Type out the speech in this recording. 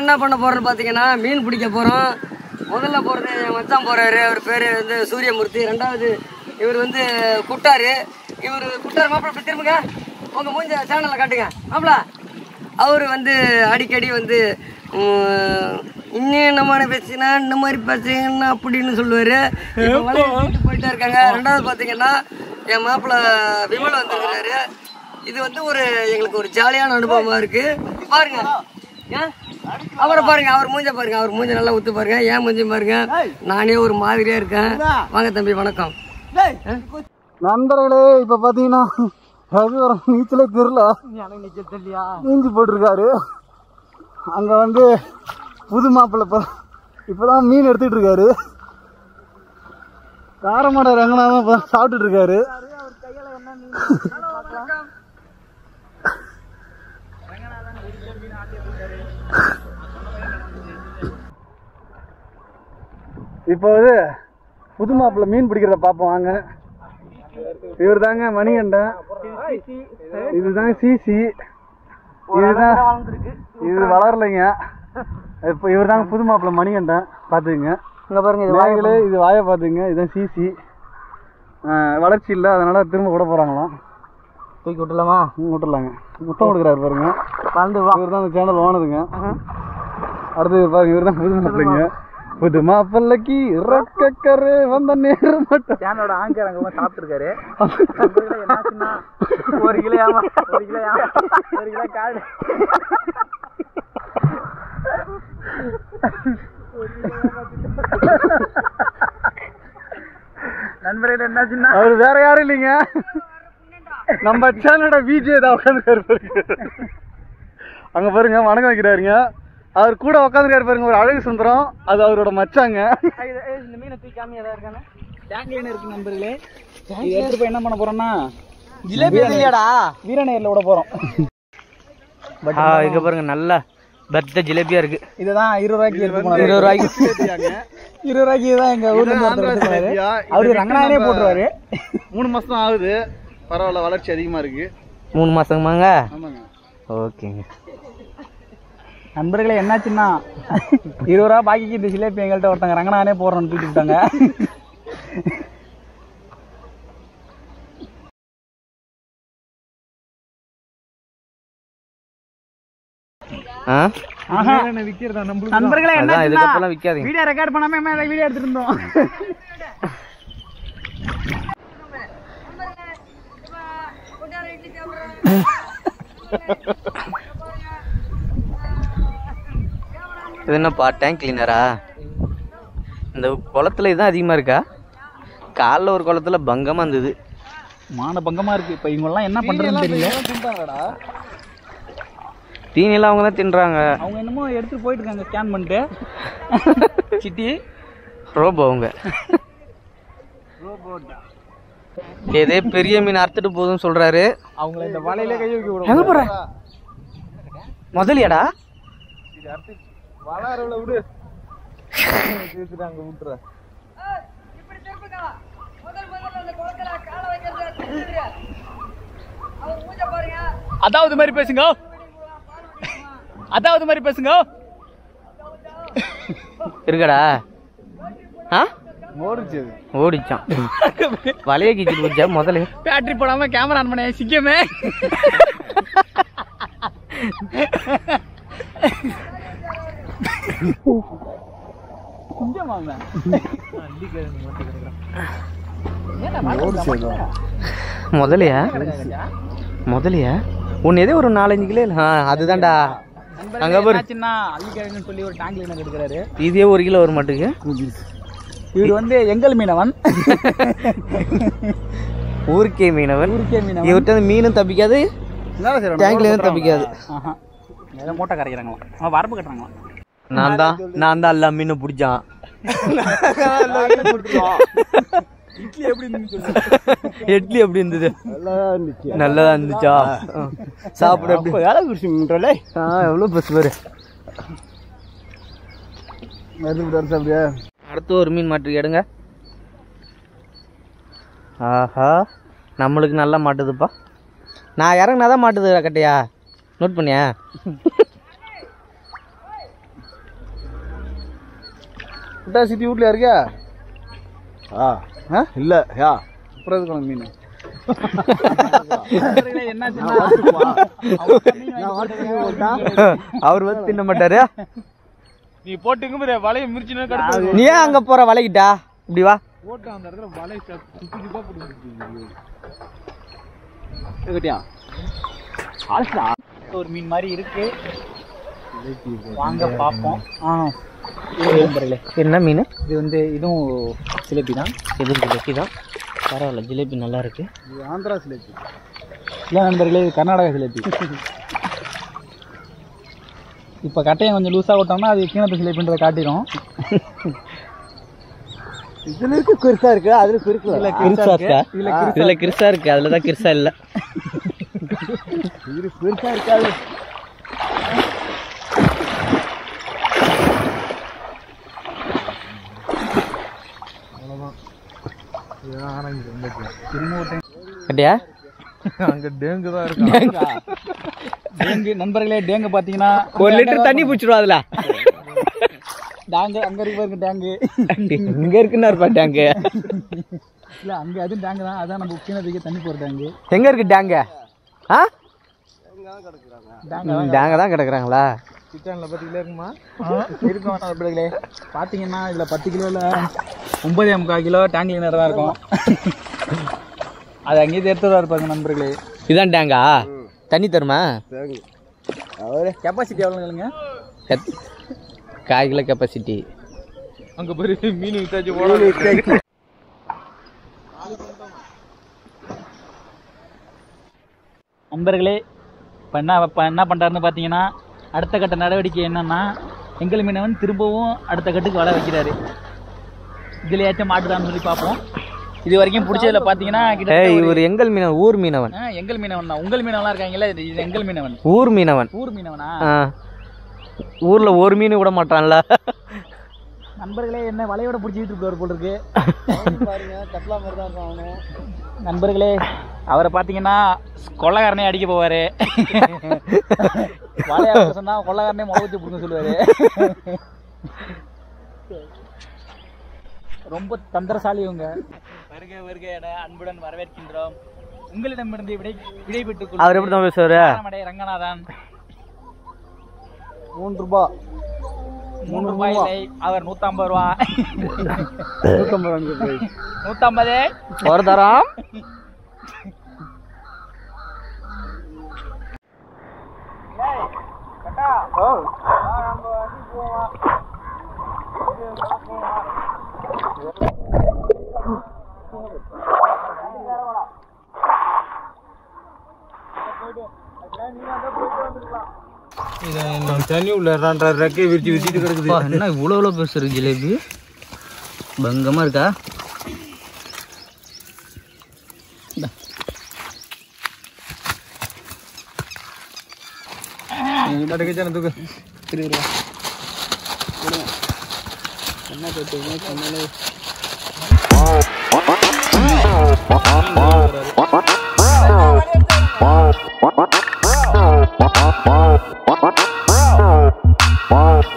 என்ன பண்ண போறோம்னு பாத்தீங்கன்னா மீன் பிடிக்க போறோம் முதல்ல போறது என் மச்சான் போறாரு அவர் பேரு வந்து சூரியமூர்த்தி ரெண்டாவது இவர் வந்து குட்டாரு இவர் குட்டார் மாப்பிள்ள இப்படி திரும்புங்க உங்க மூஞ்ச சேனல்ல காட்டுங்க மாப்பிள அவர் வந்து அடிக்கடி வந்து உம், இன்னும் என்ன மாதிரி பேசினா இந்த மாதிரி பேசுங்கன்னா அப்படின்னு சொல்லுவாரு இப்ப வலையை தூக்கிட்டு போயிட்டே இருக்காங்க ரெண்டாவது பாத்தீங்கன்னா என் மாப்பிள்ள விமல் வந்திருக்கிறாரு இது வந்து ஒரு எங்களுக்கு ஒரு ஜாலியான அனுபவமா இருக்கு பாருங்க ஏன்? அவரை பாருங்க அவர் மூஞ்ச பாருங்க அவர் மூஞ்ச நல்லா ஊத்து பாருங்க ஏன் மூஞ்சி பாருங்க நானே ஒரு மாதிரியா இருக்கேன் வாங்க தம்பி வணக்கம் நண்பர்களே இப்ப பாத்தீங்கன்னா அது ஒரு நீச்சலே தெரியல நீஞ்சி போட்டிருக்காரு அங்க வந்து புது மாப்பிள்ளை இப்ப இப்பதான் மீன் எடுத்துட்டு இருக்காரு காரமாட ரங்கநாதன் இப்ப சாப்பிட்டுட்டு இருக்காரு இப்போ வந்து புது மாப்பிள்ளை மீன் பிடிக்கிறத பார்ப்போம் வாங்க இவர் தாங்க மணிகண்டன் இதுதாங்க சிசி இதுதான் இது வளரலைங்க இப்போ இவர் தாங்க புது மாப்பிள்ளை மணிகண்டன் பார்த்துக்குங்க இங்க பாருங்க இது வாய்களே இது வாயை பார்த்துங்க இதுதான் சிசி வளர்ச்சி இல்லை அதனால திரும்ப விட போகிறாங்களாம் தூக்கி விட்டுலாமா விட்டுலாங்க முத்தம் கொடுக்குறாரு பாருங்க வந்து இவர் தான் இந்த சேனல் ஓனதுங்க அடுத்து பாருங்க இவர் தான் புது மாப்பிள்ளைங்க புது மாப்பிள்ளைக்கு இறக்கக்கரு வந்த நேரம் மட்டும் சேனலோட ஆங்கர் அங்க போய் சாப்பிட்டுருக்காரு என்னாச்சுன்னா ஒரு கிலோ ஏமா ஒரு கிலோ ஏமா ஒரு கிலோ காடு நண்பர்களே என்னாச்சுன்னா அவர் வேற யாரும் இல்லைங்க நம்ம சேனலோட விஜே தான் உட்காந்துருக்காரு பாருங்க அங்க பாருங்க வணக்கம் வைக்கிறாருங்க அவர் கூட உட்காந்துருக்காரு பாருங்க ஒரு அழகு சுந்தரம் அது அவரோட மச்சாங்க இந்த மீனை தூக்கி காமி ஏதாவது இருக்கானே டேங்க்ல இருக்கு நண்பர்களே இது எடுத்து போய் என்ன பண்ண போறோம்னா ஜிலேபி இல்லையாடா வீரநேரில் விட போறோம் இங்க பாருங்க நல்லா பெத்த ஜிலேபியா இருக்கு இதுதான் இருபது ரூபாய்க்கு எடுத்து போனாரு இருபது ரூபாய்க்கு இருபது ரூபாய்க்கு தான் எங்க ஊர்ல இருந்து ஒருத்தர் எடுத்து போனாரு அவரு ரங்கநாதனே போட்டுருவாரு மூணு மாசம் தான் ஆகுது பரவாயில்ல வளர்ச்சி அதிகமா இருக்கு மூணு மாசமாங்க ஆமாங்க ஓகேங்க நண்பர்களே என்னாச்சுன்னா இருபது ரூபா பாக்கிக்கு இந்த ஜிலேபி எங்கள்கிட்ட ஒருத்தங்க ரங்கநாதனே போடுறோம்னு தூக்கி விட்டாங்க ஆ ஆஹா. விக்கிறதா நம்ம நண்பர்களே அதான் என்னாச்சுன்னா இதுக்கப்புறம் விற்காதீங்க வீடியோ ரெக்கார்ட் பண்ணாம மேல வீடியோ எடுத்துட்டு இருந்தோம் இது என்னப்பா டேங்க் கிளீனரா இந்த குளத்துல இதுதான் அதிகமா இருக்கா காலைல ஒரு குளத்துல பங்கமா இருந்தது மான பங்கமா இருக்கு இப்ப இவங்க எல்லாம் என்ன பண்றதுன்னு தெரியல தீனியெல்லாம் அவங்க தான் தின்றாங்க அவங்க என்னமோ எடுத்துட்டு போயிட்டு இருக்காங்க ஸ்கேன் பண்ணிட்டு சிட்டி ரோபோ அவங்க ஏதே பெரிய மீன் அறுத்துட்டு போதும்னு சொல்றாரு அவங்கள இந்த வலையில கை வைக்க விடும் எங்க போற முதலியாடா வளரல விடு அதாவது மாதிரி பேசுங்க அதாவது மாதிரி பேசுங்க இருக்கடா ஆ ஓடிச்சு அது ஓடிச்சான் வலைய கீச்சிட்டு போச்சா முதல்ல பேட்டரி போடாம கேமரா ஆன் பண்ண சிக்கமே ஓடிச்சு அது முதலையா முதலையா ஒன்று எதே ஒரு நாலஞ்சு கிலோ இல்லை. ஆ அதுதான்டா அங்க பாரு. என்னாச்சுன்னா அள்ளிக்கிழங்குன்னு சொல்லி ஒரு டேங்க்ல என்ன எடுக்கிறாரு இதே ஒரு கிலோ வர மாட்டுக்கு இவர் வந்து எங்கள் மீனவன் ஊருக்கே மீனவன் ஊருக்கே மீனவன் இவர்கிட்ட வந்து மீனும் தப்பிக்காது என்ன செய்யறோம் டேங்க்ல இருந்து தப்பிக்காது ஆஹா ஏதோ மூட்டை கரைக்கிறாங்களாம் அவன் வரப்பு கட்டுறாங்களாம் நான் தான் நான் தான் எல்லா மீனும் பிடிச்சான் இட்லி எப்படி இருந்துச்சு இட்லி எப்படி இருந்தது நல்லதா இருந்துச்சா சாப்பிட எப்படி வேலை குடிச்சு ஆ எவ்வளோ பஸ் பாரு வருது வருது அப்படியே அடுத்து ஒரு மீன் மாட்டு எடுங்க ஆஹா நம்மளுக்கு நல்லா மாட்டுதுப்பா நான் இறங்குனா தான் மாட்டுது கட்டையா நோட் பண்ணியா குட்டா சித்தி வீட்ல இருக்கியா ஆ ஆ இல்ல யா அப்புறம் எதுக்கு உனக்கு மீன் அவர் வந்து தின்ன மாட்டாரு நீ போட்டுங்க வலையை மிரிச்சுனா நீ ஏன் அங்க போற வளைக்கிட்டா இப்படி வா போட்டு அந்த இடத்துல வலை சுத்தி சுத்தா போட்டு ஒரு மீன் மாதிரி இருக்கு வாங்க பார்ப்போம் ஆ நண்பர்களே என்ன மீன் இது வந்து இதுவும் ஜிலேபி தான் இதுவும் ஜிலேபி தான் பரவாயில்ல ஜிலேபி நல்லா இருக்கு இது ஆந்திரா சிலேபி இல்லை நண்பர்களே இது கர்நாடகா ஜிலேபி இப்போ கட்டையை கொஞ்சம் லூஸாக விட்டோம்னா அது கீழத்து ஜிலேபின்றதை காட்டிடும் இதுல இருக்கு பெருசா இருக்கு அதுல பெருசா இதுல கிருசா இருக்கா இதுல கிருசா இருக்கு அதுல தான் கிருசா இல்ல இது பெருசா இருக்காது கட்டியா அங்க டேங்கு தான் இருக்கு டேங்கு நண்பர்களே டேங்கு பார்த்தீங்கன்னா ஒரு லிட்டர் தண்ணி பிடிச்சிடும் அதுல டேங்கு அங்கே இருக்கு பாருங்க டேங்கு இங்க இருக்குன்னு இருப்பா டேங்கு இல்லை அங்கே அதுவும் டேங்கு தான் அதான் நம்ம கீழத்துக்கு தண்ணி போகிற டேங்கு எங்க இருக்கு டேங்க ஆ டேங்க தான் கிடக்குறாங்களா கிச்சன்ல பாத்தீங்களா இருக்குமா இருக்கும் நண்பர்களே பார்த்தீங்கன்னா இதில் பத்து கிலோவில் ஒன்பதே முக்கால் கிலோ டேங்க் கிளீனர் தான் இருக்கும் அது அங்கேயே எடுத்து தான் இருப்பாங்க நண்பர்களே இதான் டேங்கா தண்ணி தருமா அவரு கெப்பாசிட்டி எவ்வளோங்களுங்க எத்- கால் கிலோ கெப்பாசிட்டி அங்க போய் மீன் வித்தாச்சு போட நண்பர்களே இப்போ என்ன இப்போ என்ன பண்ணுறாருன்னு பார்த்தீங்கன்னா அடுத்த கட்ட நடவடிக்கை என்னன்னா எங்கள் மீனவன் திரும்பவும் அடுத்த கட்டுக்கு வலை வைக்கிறாரு இதில் ஏற்றம் மாட்டுதான்னு சொல்லி பார்ப்போம் இது வரைக்கும் பிடிச்சதுல பார்த்தீங்கன்னா ஏய் கிட்டத்தட்ட ஒரு- இவர் எங்கள் மீனவன் ஊர் மீனவன் ஆ, எங்கள் மீனவன் தான் உங்கள் மீனவன்லாம் இருக்காங்கல்ல இது இது எங்கள் மீனவன் ஊர் மீனவன் ஊர் மீனவனா ஆ. ஊர்ல ஒரு மீன் விட மாட்டான்ல நண்பர்களே என்ன வலையோட பிடிச்சிட்டு இருப்பார் போல் இருக்கு பாருங்க கட்லா மாதிரி தான் இருக்கும் அவனும் நண்பர்களே அவரை பார்த்தீங்கன்னா கொள்ளக்காரனே அடிக்க போவாரு வலையாட சொன்னா கொள்ளக்காரனே முகத்து பிடிக்க சொல்லுவாரு ரொம்ப தந்திரசாலி இவங்க வருக வருக என அன்புடன் வரவேற்கின்றோம் உங்களிடமிருந்து விடை விடைபெற்றுக் அவர் எப்படி தான் பேசுவாரு கொள்கிறேன் ரங்கநாதன் மூன்று ரூபாய் மூணு ரூபாய் இல்லை அவர் நூத்தம்பது ரூபா நூத்தம்பது ரூபாய் price. நூத்தம்பது ஒரு தரம் தண்ணி உள்ள ரெக்கை விரிச்சு விரிச்சிட்டு கிடக்குது என்ன இவ்வளோ இவ்வளோ பெருசு இருக்கு ஜிலேபி பங்கமா இருக்கா கிச்சன் தூக்கு Wow.